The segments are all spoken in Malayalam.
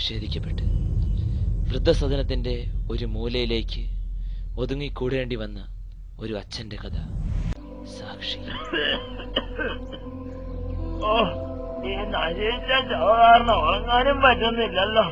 നിഷേധിക്കപ്പെട്ട് വൃദ്ധസദനത്തിന്റെ ഒരു മൂലയിലേക്ക് ഒതുങ്ങിക്കൂടേണ്ടി വന്ന ഒരു അച്ഛന്റെ കഥ സാക്ഷി ഓ ഈ നശിച്ച ചവ കാരണം ഉറങ്ങാനും പറ്റുന്നില്ലല്ലോ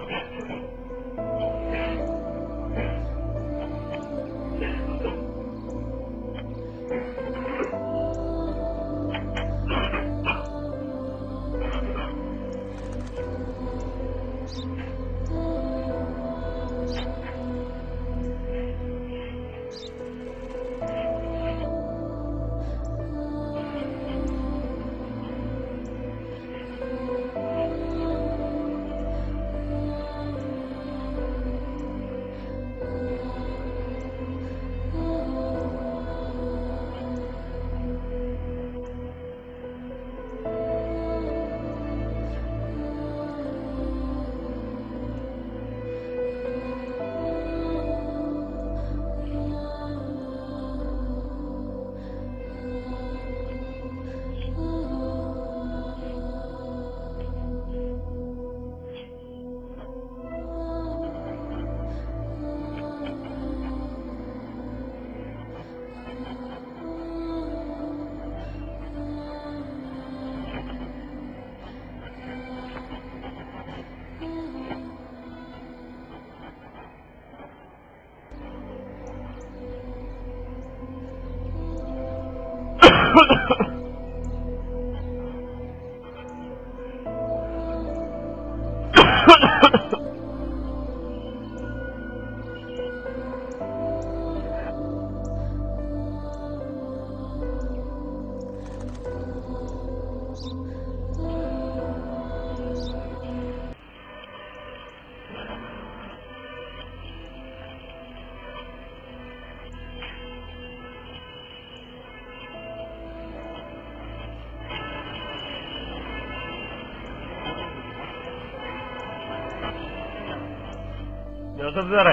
ജോസഫ് സാറേ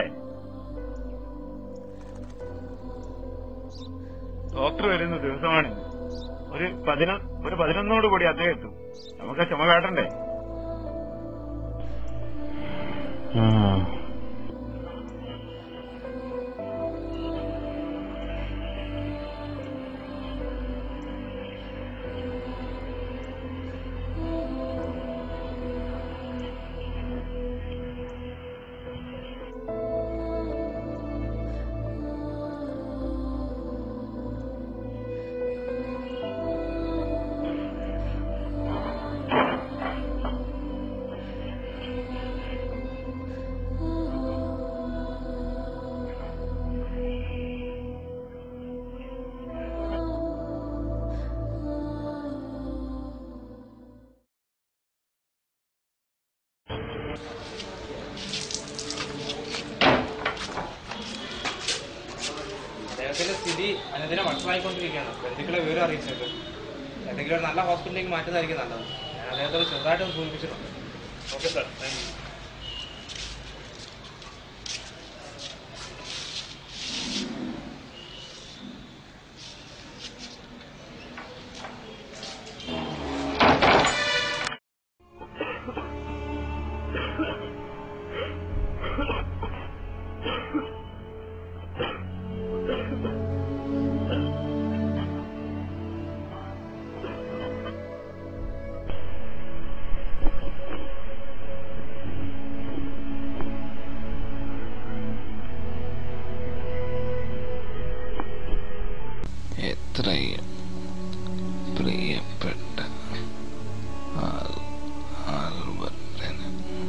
ഡോക്ടർ വരുന്ന ദിവസമാണ് ഇന്ന്. ഒരു പതിനൊ ഒരു പതിനൊന്നോട് കൂടി അദ്ദേഹം എത്തും നമുക്ക് ക്ഷമ കാട്ടണ്ടേ അദ്ദേഹത്തിന്റെ സ്ഥിതി അനുദിനം വഷളായിക്കൊണ്ടിരിക്കുകയാണ് ബന്ധുക്കളെ വിവരം അറിയിച്ചത് എന്തെങ്കിലും ഒരു നല്ല ഹോസ്പിറ്റലിലേക്ക് മാറ്റുന്നതായിരിക്കും നല്ലത് ഞാൻ അദ്ദേഹത്തോട് ചെറുതായിട്ടൊന്ന് സൂചിപ്പിച്ചിട്ടുണ്ട് ഓക്കെ സാർ താങ്ക് യു എത്രയും പ്രിയപ്പെട്ട ആൾ ആൽബർട്ടിന്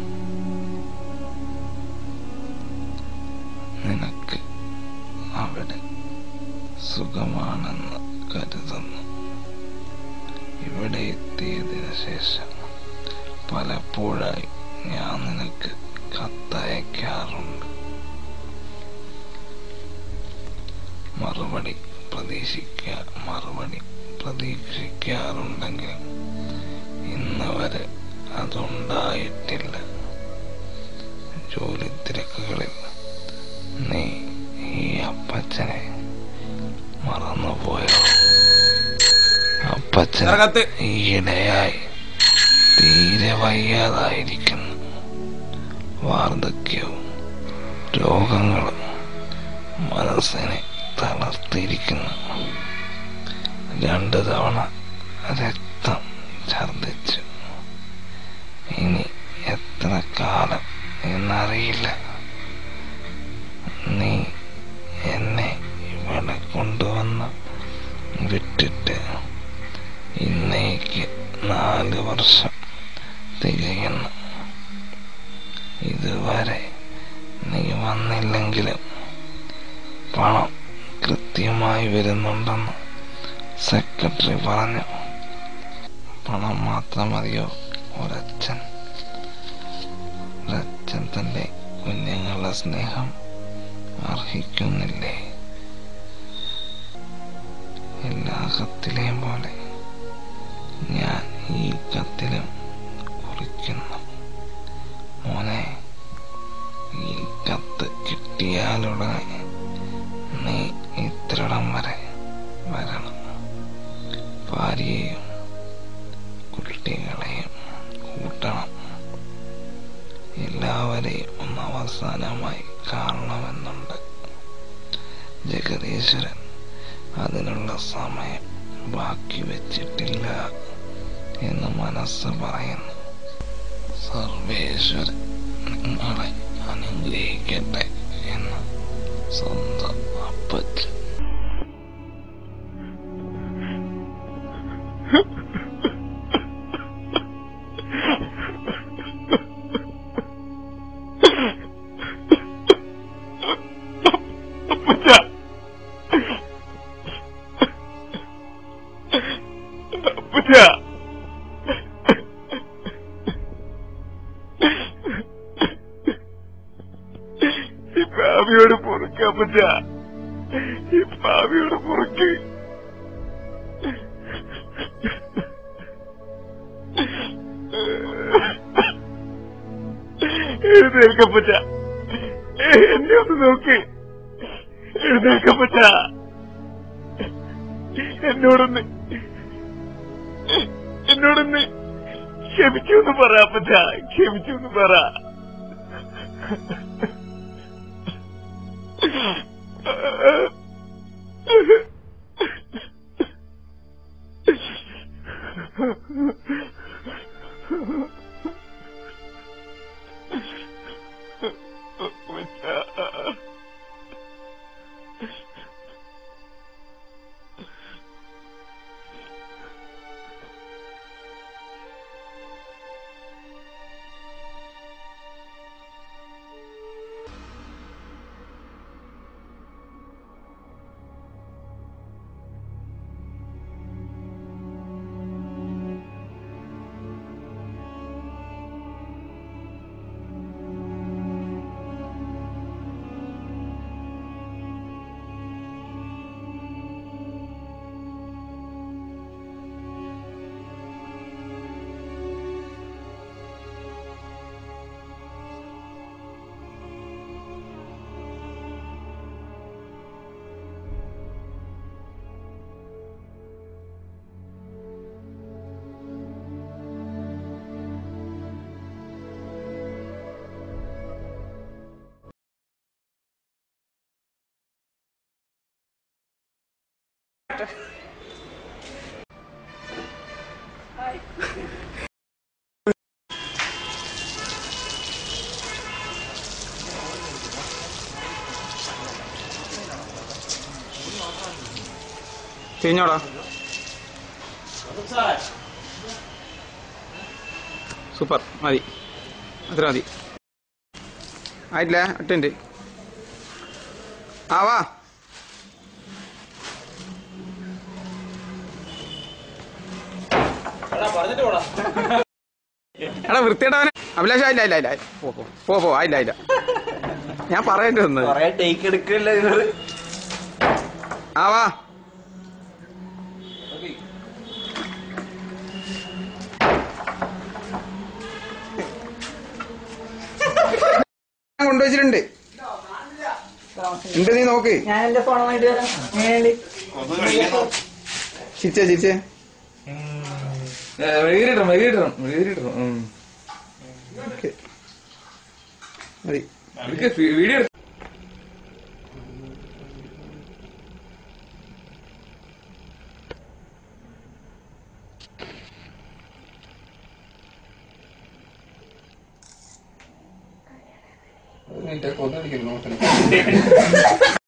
നിനക്ക് അവിടെ സുഖമാണെന്ന് കരുതുന്നു ഇവിടെ എത്തിയതിനു ശേഷം പലപ്പോഴായി ഞാൻ നിനക്ക് കത്തയക്കാറുണ്ട് മറുപടി പ്രതീക്ഷിക്ക മറുപടി പ്രതീക്ഷിക്കാറുണ്ടെങ്കിലും ഇന്ന് വരെ അതുണ്ടായിട്ടില്ല ജോലി തിരക്കുകളിൽ നീ ഈ അപ്പച്ചനെ മറന്നുപോയോ അപ്പച്ചൻ ഇതിനകത്ത് ഈയിടെയായി തീരെ വയ്യാതായിരിക്കുന്നു വാർദ്ധക്യവും രോഗങ്ങളും മനസ്സിനെ തളർത്തിയിരിക്കുന്നു രണ്ടു തവണ രക്തം ഛർദിച്ചു ഇനി എത്ര കാലം എന്നറിയില്ല നീ എന്നെ ഇവിടെ കൊണ്ടുവന്ന് വിട്ടിട്ട് ഇന്നേക്ക് നാല് വർഷം തികയുന്നു ഇതുവരെ നീ വന്നില്ലെങ്കിലും പണം കൃത്യമായി വരുന്നുണ്ടെന്ന് സെക്രട്ടറി പറഞ്ഞു പണം മാത്രം മതിയോ ഒരച്ഛൻ ഒരച്ഛൻ തന്റെ കുഞ്ഞുങ്ങളുടെ സ്നേഹം അർഹിക്കുന്നില്ലേ എല്ലാ കത്തിലെയും പോലെ ഞാൻ ഈ കത്തിലും കുറിക്കുന്നു മോനെ ഈ കത്ത് കിട്ടിയാലുടനെ നീ ഇത്രടം വരെ വരണം ഭാര്യയെയും കുട്ടികളെയും കൂട്ടണം എല്ലാവരെയും ഒന്ന് അവസാനമായി കാണണമെന്നുണ്ട് ജഗദീശ്വരൻ അതിനുള്ള സമയം ബാക്കി വെച്ചിട്ടില്ല എന്ന് മനസ്സ് പറയുന്നു സർവേശ്വരൻ നിങ്ങളെ അനുഗ്രഹിക്കട്ടെ എന്ന് സ്വന്തം അപ്പച്ചൻ അപ്പച്ച അപ്പച്ച ഈ പാവിയോട് പൊറുക്ക അപ്പച്ച ഈ പാവിയോട് പൊറുക്ക് എഴുന്നേൽക്കപ്പച്ച എന്നെ ഒന്ന് നോക്ക് എഴുന്നേൽക്കപ്പച്ച എന്നോടൊന്ന് എന്നോടൊന്ന് ക്ഷമിച്ചൂന്ന് പറ അപ്പച്ച ക്ഷമിച്ചൂന്ന് പറ അപ്പച്ച തിരിഞ്ഞോടാ സൂപ്പർ മതി അത്ര മതി ആയിട്ടില്ല എട്ടുണ്ട് ആ വാ എടാ വൃത്തിയിട്ടവനെ അഭിലാഷ് ആയില്ല ഇല്ല ഇല്ല പോ പോ പോ പോ ആയില്ല ഇല്ല ഞാൻ പറയേണ്ടി വന്ന് ടേക്ക് എടുക്കില്ല നിങ്ങള് ആ വാ ഞാൻ കൊണ്ടുവച്ചിട്ടുണ്ട് ഉണ്ട് നീ നോക്ക് ഞാൻ എന്റെ ഫോണുമായിട്ട് വരാം എങ്ങനെയുണ്ട് ചിരിച്ചേ ചിരിച്ചേ മെഴുകിരിട്ടണം മെഴുകിരിട്ടണം മെഴുകിരിട്ടണം ഓക്കെ മതി വീഡിയോ കൊന്നടിക്കുന്നു